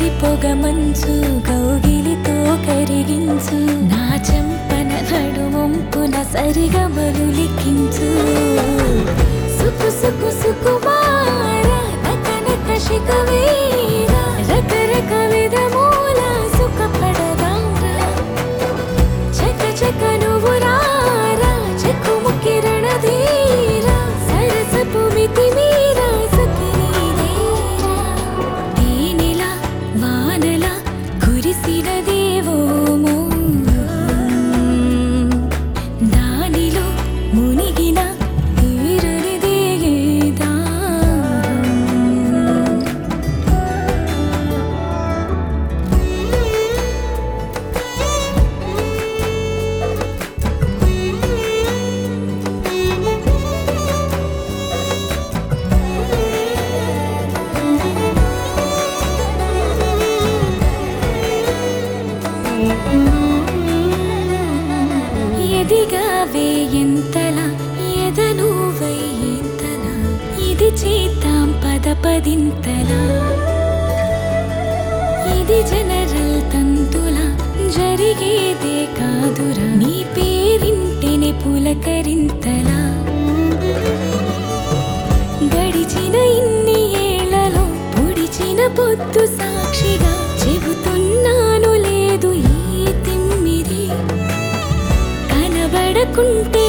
పొగ మంచు కౌగిలితో కరిగించు నా చెంపన నడుమొంపున సరిగమలు లిఖించు సుకు సుకు సుకుమార నక నక శిఖవీర రకరక విధమూల సుఖపడదారా చక చక నువ్వు రారా చెక్కుముక్కి రణధీరా సరసపు మితి మీరా సఖినీరేరా తేనెలా వానలా కురిసిన దేవోమో దానిలో మునిగిన తీరనిదే దాహం. ఎదిగావే ఎంతలా ఎదను ఎంతలా ఇది చేద్దాం పద పదింతలా ఇది జనరల్ తంతులా జరిగేదే కాదురా నీ పేరింటిని పులకరింతలా గడిచిన ఇన్ని ఏళ్లలో పొడిచిన పొద్దు సాక్షిగా చెబుతున్నాను లేదు ఈ తిమ్మిరి కనబడకుంటే